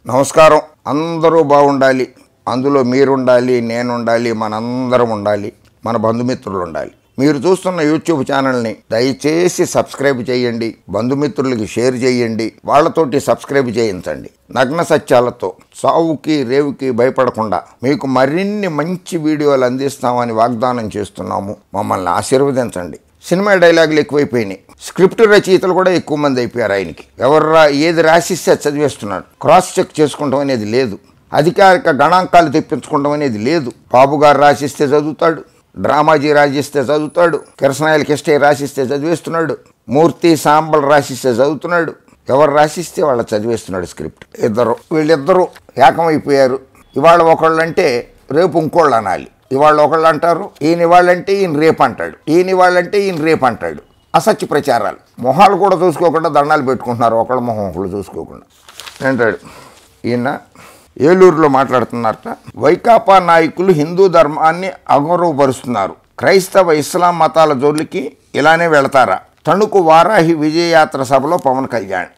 నమస్కారం అందరూ బాగుండాలి అందులో మీరుండాలి నేనుండాలి మనందరం ఉండాలి మన బంధుమిత్రులు ఉండాలి మీరు చూస్తున్న యూట్యూబ్ ఛానల్ని దయచేసి సబ్స్క్రైబ్ చేయండి బంధుమిత్రులకి షేర్ చేయండి వాళ్ళతోటి సబ్స్క్రైబ్ చేయించండి నగ్న సత్యాలతో సావుకి రేవుకి భయపడకుండా మీకు మరిన్ని మంచి వీడియోలు అందిస్తామని వాగ్దానం చేస్తున్నాము మమ్మల్ని ఆశీర్వదించండి సినిమా డైలాగులు ఎక్కువైపోయినాయి స్క్రిప్ట్ రచయితలు కూడా ఎక్కువ మంది అయిపోయారు ఆయనకి ఎవరు రా ఏది రాసిస్తే అది చదివేస్తున్నాడు క్రాస్ చెక్ చేసుకుంటాం అనేది లేదు అధికారిక గణాంకాలు తెప్పించుకోవడం అనేది లేదు బాబు గారు రాసిస్తే చదువుతాడు డ్రామాజీ రాసిస్తే చదువుతాడు కిరసనాయల కిష్టే రాసిస్తే చదివేస్తున్నాడు మూర్తి సాంబల్ రాసిస్తే చదువుతున్నాడు ఎవరు రాసిస్తే వాళ్ళు చదివేస్తున్నాడు స్క్రిప్ట్ ఇద్దరు వీళ్ళిద్దరూ ఏకమైపోయారు ఇవాళ ఒకళ్ళు అంటే రేపు ఇంకోళ్ళు అనాలి ఇవాళ ఒకళ్ళు అంటారు ఈయన ఇవాళ్ళంటే ఈయన రేపు అంటాడు ఈయన ఇవాళ్ళంటే ఈయన రేపు అంటాడు అసత్య ప్రచారాలు మొహాలు కూడా చూసుకోకుండా దండాలు పెట్టుకుంటున్నారు ఒకళ్ళ మొహం ఒకళ్ళు చూసుకోకుండా అంటాడు ఈయన ఏలూరులో మాట్లాడుతున్నారట వైకాపా నాయకులు హిందూ ధర్మాన్ని అగౌరవపరుస్తున్నారు క్రైస్తవ ఇస్లాం మతాల జోలికి ఇలానే వెళతారా తణుకు వారాహి విజయయాత్ర సభలో పవన్ కళ్యాణ్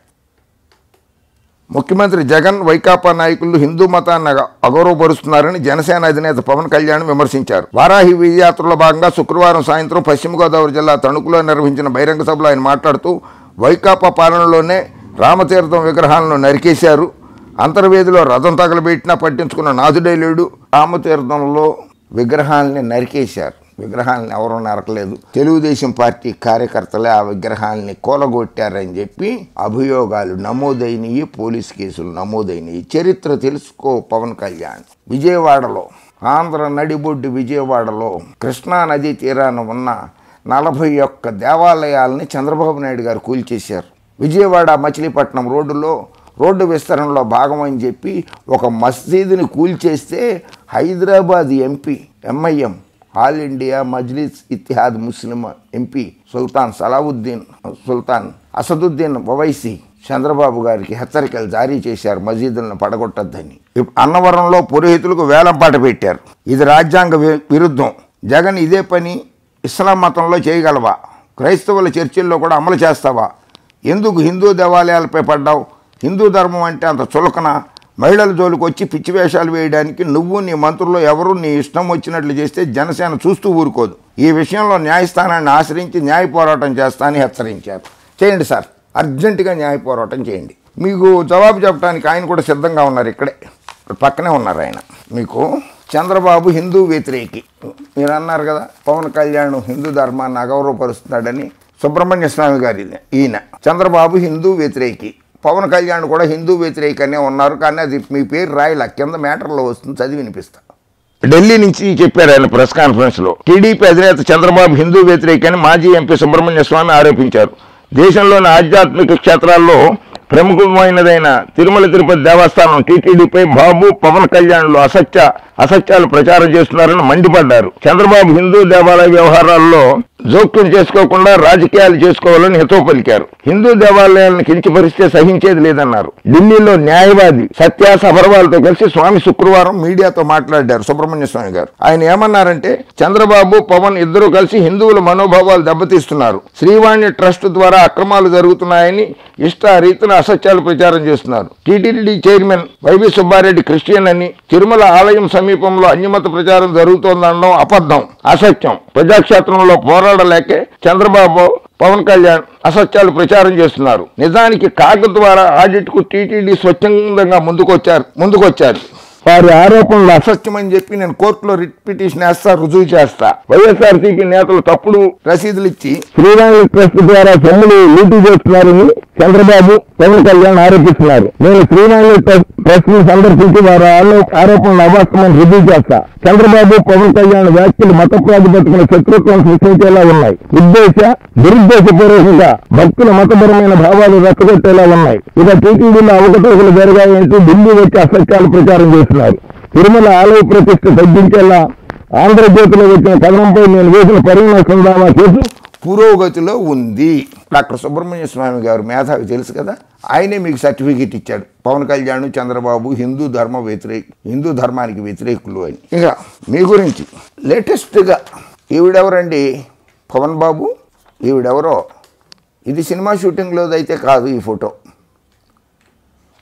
ముఖ్యమంత్రి జగన్ వైకాపా నాయకులు హిందూ మతాన్ని అగ- అగౌరవపరుస్తున్నారని జనసేన అధినేత పవన్ కళ్యాణ్ విమర్శించారు వారాహి విజయయాత్రలో భాగంగా శుక్రవారం సాయంత్రం పశ్చిమ గోదావరి జిల్లా తణుకులో నిర్వహించిన బహిరంగ సభలో ఆయన మాట్లాడుతూ వైకాపా పాలనలోనే రామతీర్థం విగ్రహాలను నరికేశారు అంతర్వేదిలో రథం తగలబెట్టినా పట్టించుకున్న నాథుడే లేడు రామతీర్థంలో విగ్రహాలని నరికేశారు విగ్రహాలను ఎవరూ నరకలేదు తెలుగుదేశం పార్టీ కార్యకర్తలే ఆ విగ్రహాలని కూలగొట్టారని చెప్పి అభియోగాలు నమోదైనవి పోలీస్ కేసులు నమోదైనవి చరిత్ర తెలుసుకో పవన్ కళ్యాణ్ విజయవాడలో ఆంధ్ర నడిబొడ్డు విజయవాడలో కృష్ణా నదీ తీరాన ఉన్న నలభై ఒక్క దేవాలయాలని చంద్రబాబు నాయుడు గారు కూల్చేశారు విజయవాడ మచిలీపట్నం రోడ్డులో రోడ్డు విస్తరణలో భాగం అని చెప్పి ఒక మసీదుని కూల్చేస్తే Hyderabad MP MIM all India Majlis Ittehad Muslim MP Sultan Salahuddin Sultan Asaduddin Owaisi Chandrababu గారికి హెచ్చరికలు జారీ చేశారు మసీదులను పడగొట్టద్దని ఇప్ అన్నవరంలో పురోహితులకు వేలంపాట పెట్టారు ఇది రాజ్యాంగ వి- విరుద్ధం జగన్ ఇదే పని ఇస్లాం మతంలో చేయగలవా క్రైస్తవుల చర్చిల్లో కూడా అమలు చేస్తావా ఎందుకు హిందూ దేవాలయాలపై పడ్డావు హిందూ ధర్మం అంటే అంత చులకన మహిళల జోలికి వచ్చి పిచ్చి వేషాలు వేయడానికి నువ్వు నీ మంత్రులు ఎవరు నీ ఇష్టం వచ్చినట్లు చేస్తే జనసేన చూస్తూ ఊరుకోదు ఈ విషయంలో న్యాయస్థానాన్ని ఆశ్రయించి న్యాయ పోరాటం చేస్తా అని హెచ్చరించారు చేయండి సార్ అర్జెంటుగా న్యాయ పోరాటం చేయండి మీకు జవాబు చెప్పడానికి ఆయన కూడా సిద్ధంగా ఉన్నారు ఇక్కడే పక్కనే ఉన్నారు ఆయన మీకు చంద్రబాబు హిందూ వ్యతిరేకి మీరు అన్నారు కదా పవన్ కళ్యాణ్ హిందూ ధర్మాన్ని అగౌరవపరుస్తున్నాడని సుబ్రహ్మణ్య స్వామి గారి ఈయన చంద్రబాబు హిందూ వ్యతిరేకి పవన్ కళ్యాణ్ కూడా హిందూ వ్యతిరేకనే ఉన్నారు కానీ అది మీ పేరు రాయల కింద మ్యాటర్లో వస్తుంది చదివి వినిపిస్తా ఢిల్లీ నుంచి చెప్పారు ఆయన ప్రెస్ కాన్ఫరెన్స్ లో టీడీపీ అధినేత చంద్రబాబు హిందూ వ్యతిరేకని మాజీ ఎంపీ సుబ్రహ్మణ్య స్వామి ఆరోపించారు దేశంలోని ఆధ్యాత్మిక క్షేత్రాల్లో ప్రముఖమైనదైన తిరుమల తిరుపతి దేవస్థానం టీటీడీపై బాబు పవన్ కళ్యాణ్లు అసత్య అసత్యాలు ప్రచారం చేస్తున్నారని మండిపడ్డారు చంద్రబాబు హిందూ దేవాలయ వ్యవహారాల్లో జోక్యం చేసుకోకుండా రాజకీయాలు చేసుకోవాలని హితవు పలికారు హిందూ దేవాలయాలను కించపరిస్తే సహించేది లేదన్నారు ఢిల్లీలో న్యాయవాది సత్య సబర్వాల్తో కలిసి స్వామి శుక్రవారం మీడియాతో మాట్లాడారు సుబ్రహ్మణ్య స్వామి గారు ఆయన ఏమన్నారంటే చంద్రబాబు పవన్ ఇద్దరూ కలిసి హిందువుల మనోభావాలు దెబ్బతీస్తున్నారు శ్రీవాణి ట్రస్ట్ ద్వారా అక్రమాలు జరుగుతున్నాయని ఇష్ట రీతిన అసత్యాలు ప్రచారం చేస్తున్నారు TTD chairman YV Subba Reddy Christian అని తిరుమల ఆలయం సమీపంలో అన్యమత ప్రచారం జరుగుతోందనడం అబద్ధం అసత్యం ప్రజాక్షేత్రంలో పోరాడలేకే చంద్రబాబు పవన్ కళ్యాణ్ అసత్యాలు ప్రచారం చేస్తున్నారు నిజానికి కాక ద్వారా ఆడిట్ కు టీటీడీ స్వచ్ఛందంగా ముందుకొచ్చారు ముందుకొచ్చారు వారి ఆరోపణలు అసత్యమని చెప్పి నేను కోర్టులో రిట్ పిటిషన్ వేస్తా రుజువు చేస్తా వైఎస్ఆర్సీపీ నేతలు తప్పుడు రసీదులు ఇచ్చి శ్రీరాములు ట్రస్ట్ ద్వారా సొమ్ములు లూటీ చేస్తున్నారని చంద్రబాబు పవన్ కళ్యాణ్ ఆరోపిస్తున్నారు నేను శ్రీరాములు ట్రస్ట్ ని సందర్శించి వారి ఆరో- ఆరోపణలు అవాస్తవమని రుజువు చేస్తా చంద్రబాబు పవన్ కళ్యాణ్ వ్యాఖ్యలు మత ప్రాతిపదికన శత్రుత్వం సృష్టించేలా ఉన్నాయి ఉద్దేశ దురుద్దేశపూర్వకంగా భక్తుల మతపరమైన భావాలు రెచ్చగొట్టేలా ఉన్నాయి ఇక టీటీడీలో అవకతవకలు జరిగాయంటూ ఢిల్లీ వచ్చి అసత్యాలు ప్రచారం చేస్తున్నారు తిరుమల ఆలయ ప్రతిష్ట తగ్గించేలా ఆంధ్రజ్యోతిలో వచ్చిన కథనంపై నేను వేసిన పరిగణ దావా కేసు పురోగతిలో ఉంది డాక్టర్ సుబ్రహ్మణ్య స్వామి గారు మేధావి తెలుసు కదా ఆయనే మీకు సర్టిఫికేట్ ఇచ్చాడు పవన్ కళ్యాణ్ చంద్రబాబు హిందూ ధర్మ వ్యతిరేక హిందూ ధర్మానికి వ్యతిరేకులు అని ఇక మీ గురించి లేటెస్ట్గా ఈవిడెవరండి పవన్ బాబు ఈవిడెవరో ఇది సినిమా షూటింగ్లోది అయితే కాదు ఈ ఫోటో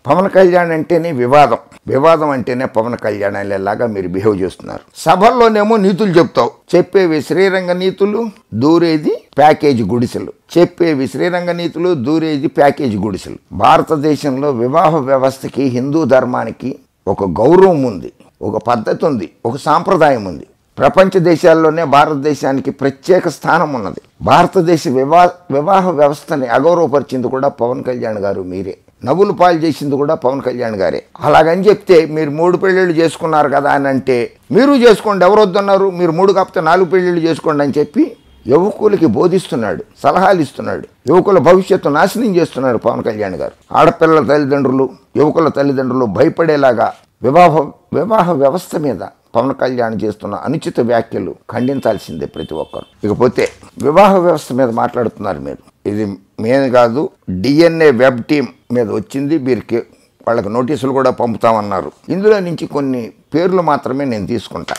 పవన్ కళ్యాణ్ అంటేనే వివాదం వివాదం అంటేనే పవన్ కళ్యాణ్ అనేలాగా మీరు బిహేవ్ చేస్తున్నారు సభల్లోనేమో నీతులు చెప్తావు చెప్పేవి శ్రీరంగ నీతులు దూరేది ప్యాకేజీ గుడిసెలు చెప్పేవి శ్రీరంగ నీతులు దూరేది ప్యాకేజీ గుడిసెలు భారతదేశంలో వివాహ వ్యవస్థకి హిందూ ధర్మానికి ఒక గౌరవం ఉంది ఒక పద్ధతి ఉంది ఒక సాంప్రదాయం ఉంది ప్రపంచ దేశాల్లోనే భారతదేశానికి ప్రత్యేక స్థానం ఉన్నది భారతదేశ వివా వివాహ వ్యవస్థని అగౌరవపరిచింది కూడా పవన్ కళ్యాణ్ గారు మీరే నవ్వులు పాలు చేసింది కూడా పవన్ కళ్యాణ్ గారే అలాగని చెప్తే మీరు మూడు పెళ్ళిళ్ళు చేసుకున్నారు కదా అని అంటే మీరు చేసుకోండి ఎవరు వద్దన్నారు మీరు మూడు కాకపోతే నాలుగు పెళ్ళిళ్ళు చేసుకోండి అని చెప్పి యువకులకి బోధిస్తున్నాడు సలహాలు ఇస్తున్నాడు యువకుల భవిష్యత్తు నాశనం చేస్తున్నాడు పవన్ కళ్యాణ్ గారు ఆడపిల్లల తల్లిదండ్రులు యువకుల తల్లిదండ్రులు భయపడేలాగా వివాహ వివాహ వ్యవస్థ మీద పవన్ కళ్యాణ్ చేస్తున్న అనుచిత వ్యాఖ్యలు ఖండించాల్సిందే ప్రతి ఒక్కరు ఇకపోతే వివాహ వ్యవస్థ మీద మాట్లాడుతున్నారు మీరు ఇది మీద కాదు డిఎన్ఏ వెబ్ టీం మీద వచ్చింది వీరికి వాళ్ళకి నోటీసులు కూడా పంపుతామన్నారు ఇందులో నుంచి కొన్ని పేర్లు మాత్రమే నేను తీసుకుంటా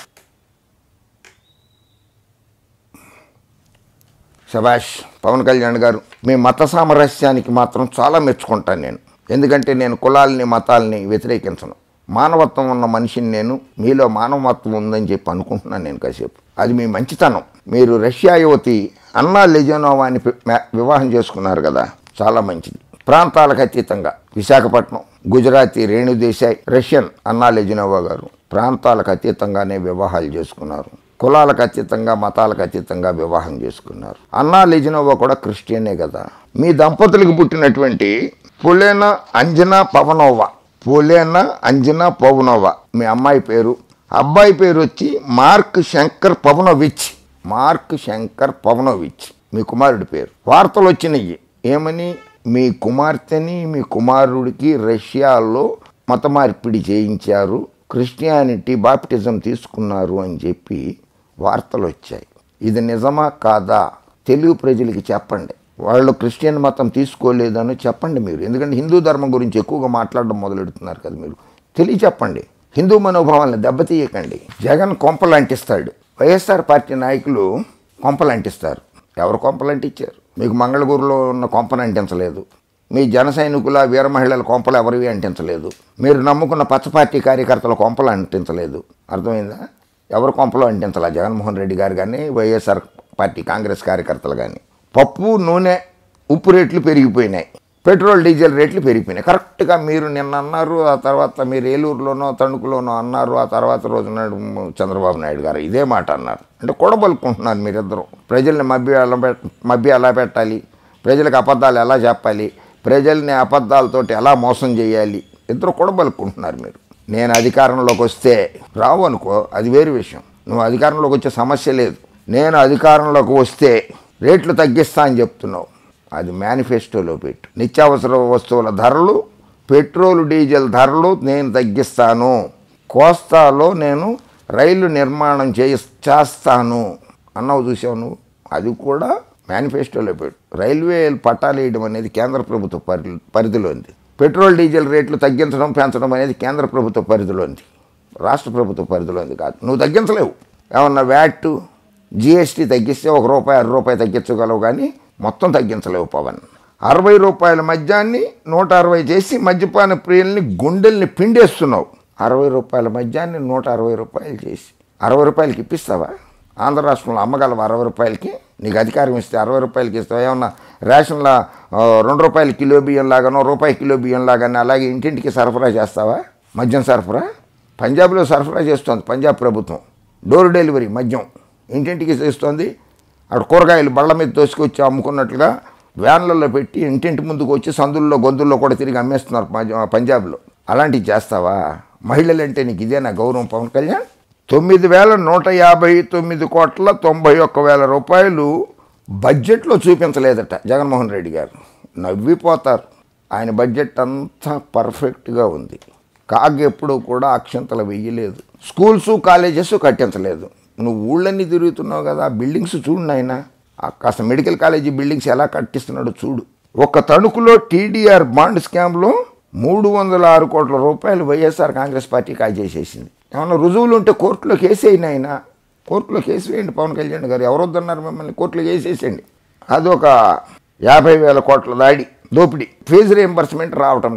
శభాష్ పవన్ కళ్యాణ్ గారు మీ మత సామరస్యానికి మాత్రం చాలా మెచ్చుకుంటాను నేను ఎందుకంటే నేను కులాలని మతాలని వ్యతిరేకించను మానవత్వం ఉన్న మనిషిని నేను మీలో మానవత్వం ఉందని చెప్పి అనుకుంటున్నాను నేను కాసేపు అది మీ మంచితనం మీరు రష్యా యువతి అన్నా లెజనోవాని వివాహం చేసుకున్నారు కదా చాలా మంచిది ప్రాంతాలకు అతీతంగా Visakhapatnam Gujarati Renu Desai Russian Anna Lezhneva garu ప్రాంతాలకు అతీతంగానే వివాహాలు చేసుకున్నారు కులాలకు అతీతంగా మతాలకు అతీతంగా వివాహం చేసుకున్నారు అన్నా లెజినోవా కూడా క్రిస్టియనే కదా మీ దంపతులకు పుట్టినటువంటి పులేన అంజనా పవనోవా పులేన అంజనా పవనోవా మీ అమ్మాయి పేరు అబ్బాయి పేరు వచ్చి Mark Shankar Pavanovich Mark Shankar Pavanovich మీ కుమారుడి పేరు వార్తలు వచ్చినాయి ఏమని మీ కుమార్తెని మీ కుమారుడికి రష్యాలో మత మార్పిడి చేయించారు క్రిస్టియానిటీ బాప్టిజం తీసుకున్నారు అని చెప్పి వార్తలు వచ్చాయి ఇది నిజమా కాదా తెలుగు ప్రజలకి చెప్పండి వాళ్ళు క్రిస్టియన్ మతం తీసుకోలేదని చెప్పండి మీరు ఎందుకంటే హిందూ ధర్మం గురించి ఎక్కువగా మాట్లాడడం మొదలెడుతున్నారు కదా మీరు తెలియ చెప్పండి హిందూ మనోభావాలను దెబ్బతీయకండి జగన్ కొంపలు అంటిస్తాడు వైఎస్ఆర్ పార్టీ నాయకులు కొంపలు అంటిస్తారు ఎవరు కొంపలు అంటించారు మీకు మంగళగూరులో ఉన్న కొంపను అంటించలేదు మీ జన సైనికుల వీర మహిళల కొంపలు ఎవరివి అంటించలేదు మీరు నమ్ముకున్న పచ్చ పార్టీ కార్యకర్తల కొంపలు అంటించలేదు అర్థమైందా ఎవరు కొంపలు అంటించాల జగన్మోహన్ రెడ్డి గారు కానీ వైఎస్ఆర్ పార్టీ కాంగ్రెస్ కార్యకర్తలు కానీ పప్పు నూనె ఉప్పు రేట్లు పెరిగిపోయినాయి పెట్రోల్ డీజిల్ రేట్లు పెరిగిపోయినాయి కరెక్ట్గా మీరు నిన్న అన్నారు ఆ తర్వాత మీరు ఏలూరులోనో తణుకులోనో అన్నారు ఆ తర్వాత రోజు నాడు చంద్రబాబు నాయుడు గారు ఇదే మాట అన్నారు అంటే కూడబలుకుంటున్నారు మీరిద్దరు ప్రజల్ని మభ్య ఎలా పెట్ మభ్య ఎలా పెట్టాలి ప్రజలకు అబద్ధాలు ఎలా చెప్పాలి ప్రజల్ని అబద్ధాలతోటి ఎలా మోసం చేయాలి ఇద్దరు కూడబలుకుంటున్నారు మీరు నేను అధికారంలోకి వస్తే రావు అనుకో అది వేరు విషయం నువ్వు అధికారంలోకి వచ్చే సమస్య లేదు నేను అధికారంలోకి వస్తే రేట్లు తగ్గిస్తా అని చెప్తున్నావు అది మేనిఫెస్టోలో పెట్టు నిత్యావసర వస్తువుల ధరలు పెట్రోల్ డీజిల్ ధరలు నేను తగ్గిస్తాను కోస్తాలో నేను రైలు నిర్మాణం చేయి చేస్తాను అన్నావు చూసావు నువ్వు అది కూడా మేనిఫెస్టోలో పెట్టు రైల్వే పట్టాలు వేయడం అనేది కేంద్ర ప్రభుత్వ పరి పరిధిలో ఉంది పెట్రోల్ డీజిల్ రేట్లు తగ్గించడం పెంచడం అనేది కేంద్ర ప్రభుత్వ పరిధిలో ఉంది రాష్ట్ర ప్రభుత్వ పరిధిలో ఉంది కాదు నువ్వు తగ్గించలేవు ఏమన్నా వ్యాట్ జిఎస్టీ తగ్గిస్తే ఒక రూపాయి అర రూపాయి తగ్గించగలవు కానీ మొత్తం తగ్గించలేవు పవన్ అరవై రూపాయల మద్యాన్ని నూట అరవై చేసి మద్యపాన ప్రియుల్ని గుండెల్ని పిండేస్తున్నావు అరవై రూపాయల మద్యాన్ని నూట అరవై రూపాయలు చేసి అరవై రూపాయలకి ఇప్పిస్తావా ఆంధ్ర రాష్ట్రంలో అమ్మగలవు అరవై రూపాయలకి నీకు అధికారం ఇస్తే అరవై రూపాయలకి ఇస్తావా ఏమన్నా రేషన్లో ఆ, రెండు రూపాయల కిలో బియ్యం లాగానో రూపాయి కిలో బియ్యం లాగానో అలాగే ఇంటింటికి సరఫరా చేస్తావా మద్యం సరఫరా పంజాబ్లో సరఫరా చేస్తోంది పంజాబ్ ప్రభుత్వం డోర్ డెలివరీ మద్యం ఇంటింటికి చేస్తోంది అక్కడ కూరగాయలు బళ్ళ మీద తోసుకొచ్చి అమ్ముకున్నట్లుగా వ్యాన్లలో పెట్టి ఇంటింటి ముందుకు వచ్చి సందుల్లో గొంతుల్లో కూడా తిరిగి అమ్మేస్తున్నారు పంజా- పంజాబ్లో అలాంటివి చేస్తావా మహిళలంటే నీకు ఇదేనా గౌరవం పవన్ కళ్యాణ్ తొమ్మిది వేల నూట యాభై తొమ్మిది కోట్ల తొంభై ఒక్క వేల రూపాయలు బడ్జెట్లో చూపించలేదట జగన్మోహన్ రెడ్డి గారు నవ్విపోతారు ఆయన బడ్జెట్ అంతా పర్ఫెక్ట్గా ఉంది కాగ్ ఎప్పుడూ కూడా అక్షంతలు వెయ్యలేదు స్కూల్స్ కాలేజెస్ కట్టించలేదు నువ్వు ఊళ్ళన్నీ తిరుగుతున్నావు కదా ఆ బిల్డింగ్స్ చూడు నాయన ఆ కాస్త మెడికల్ కాలేజీ బిల్డింగ్స్ ఎలా కట్టిస్తున్నాడో చూడు ఒక తణుకులో టీడీఆర్ బాండ్ స్కామ్లో మూడు వందల ఆరు కోట్ల రూపాయలు వైఎస్ఆర్ కాంగ్రెస్ పార్టీ కాజేసేసింది ఏమన్నా రుజువులు ఉంటే కోర్టులో కేసు అయినా ఆయన కోర్టులో కేసు వేయండి పవన్ కళ్యాణ్ గారు ఎవరొద్దన్నారు మిమ్మల్ని కోర్టులో వేసేసేయండి అదొక యాభై వేల కోట్ల దాడి దోపిడీ ఫీజు రీఎంబర్స్మెంట్ రావటం లేదు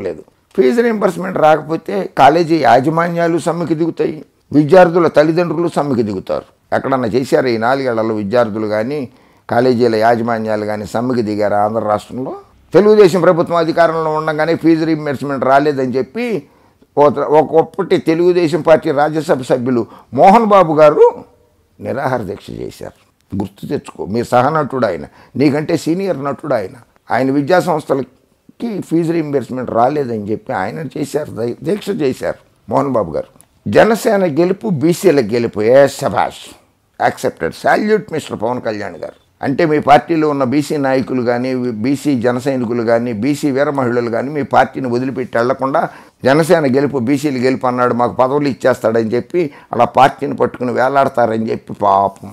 ఫీజు రీంబర్స్మెంట్ రాకపోతే కాలేజీ యాజమాన్యాలు సమ్మెకి దిగుతాయి విద్యార్థుల తల్లిదండ్రులు సమ్మెకి దిగుతారు ఎక్కడన్నా చేశారు ఈ నాలుగేళ్లలో విద్యార్థులు కానీ కాలేజీల యాజమాన్యాలు కానీ సమ్మెకి దిగారు ఆంధ్ర రాష్ట్రంలో తెలుగుదేశం ప్రభుత్వం అధికారంలో ఉండగానే ఫీజు రీంబర్స్మెంట్ రాలేదని చెప్పి ఒక- ఒకప్పటి తెలుగుదేశం పార్టీ రాజ్యసభ సభ్యులు మోహన్ బాబు గారు నిరాహార దీక్ష చేశారు గుర్తు తెచ్చుకో మీ సహనటుడు ఆయన నీకంటే సీనియర్ నటుడు ఆయన ఆయన విద్యా సంస్థలకి ఫీజు రీంబర్స్మెంట్ రాలేదని చెప్పి ఆయన చేశారు దీ- దీక్ష చేశారు మోహన్ బాబు గారు జనసేన గెలుపు బీసీల గెలుపు ఏ శభాష్ accepted salute mister Pawan Kalyan garu అంటే మీ పార్టీలో ఉన్న బీసీ నాయకులు కానీ బీసీ జన సైనికులు కానీ బీసీ వీర మహిళలు కానీ మీ పార్టీని వదిలిపెట్టి వెళ్లకుండా జనసేన గెలుపు బీసీలు గెలుపు అన్నాడు మాకు పదవులు ఇచ్చేస్తాడని చెప్పి అలా పార్టీని పట్టుకుని వేలాడతారని చెప్పి పాపం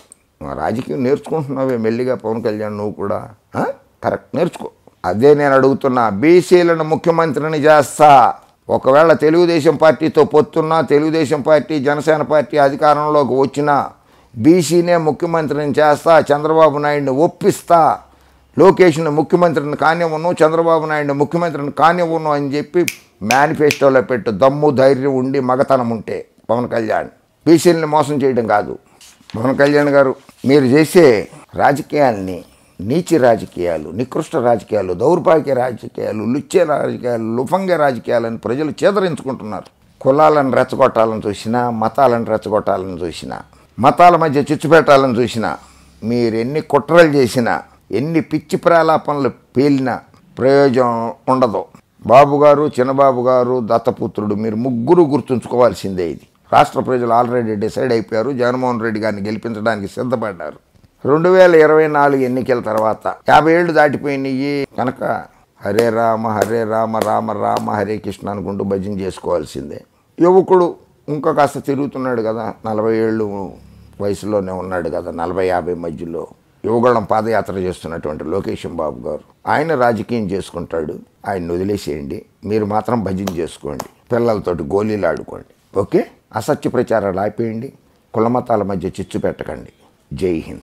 ఆ రాజకీయం నేర్చుకుంటున్నావే మెల్లిగా పవన్ కళ్యాణ్ నువ్వు కూడా ఆ? కరెక్ట్ నేర్చుకో అదే నేను అడుగుతున్నా బీసీలను ముఖ్యమంత్రిని చేస్తా ఒకవేళ తెలుగుదేశం పార్టీతో పొత్తున్నా తెలుగుదేశం పార్టీ జనసేన పార్టీ అధికారంలోకి వచ్చినా బీసీనే ముఖ్యమంత్రిని చేస్తా చంద్రబాబు నాయుడిని ఒప్పిస్తా లోకేష్ను ముఖ్యమంత్రిని కానివ్వను చంద్రబాబు నాయుడిని ముఖ్యమంత్రిని కానివ్వను అని చెప్పి మేనిఫెస్టోలో పెట్టు దమ్ము ధైర్యం ఉండి మగతనం ఉంటే పవన్ కళ్యాణ్ బీసీలని మోసం చేయడం కాదు పవన్ కళ్యాణ్ గారు మీరు చేసే రాజకీయాల్ని నీచి రాజకీయాలు నికృష్ట రాజకీయాలు దౌర్భాగ్య రాజకీయాలు లుచ్చే రాజకీయాలు లుఫంగే రాజకీయాలని ప్రజలు చేదరించుకుంటున్నారు కులాలను రెచ్చగొట్టాలని చూసినా మతాలను రెచ్చగొట్టాలని చూసినా మతాల మధ్య చిచ్చు పెట్టాలని చూసినా మీరు ఎన్ని కుట్రలు చేసినా ఎన్ని పిచ్చి ప్రాలాపనలు పేలినా ప్రయోజనం ఉండదు బాబు గారు చిన్నబాబు గారు దత్తపుత్రుడు మీరు ముగ్గురు గుర్తుంచుకోవాల్సిందే ఇది రాష్ట్ర ప్రజలు ఆల్రెడీ డిసైడ్ అయిపోయారు జగన్మోహన్ రెడ్డి గారిని గెలిపించడానికి సిద్ధపడ్డారు రెండు వేల ఇరవై నాలుగు ఎన్నికల తర్వాత యాభై ఏళ్ళు దాటిపోయినాయి కనుక హరే రామ హరే రామ రామ రామ హరే కృష్ణ అనుకుంటూ భజన చేసుకోవాల్సిందే యువకుడు ఇంకా కాస్త తిరుగుతున్నాడు కదా నలభై ఏళ్ళు వయసులోనే ఉన్నాడు కదా నలభై యాభై మధ్యలో యువగళం పాదయాత్ర చేస్తున్నటువంటి లోకేశం బాబు గారు ఆయన రాజకీయం చేసుకుంటాడు ఆయన వదిలేసేయండి మీరు మాత్రం భజన చేసుకోండి పిల్లలతోటి గోళీలు ఆడుకోండి ఓకే అసత్య ప్రచారాలు ఆపేయండి కులమతాల మధ్య చిచ్చు పెట్టకండి జై హింద్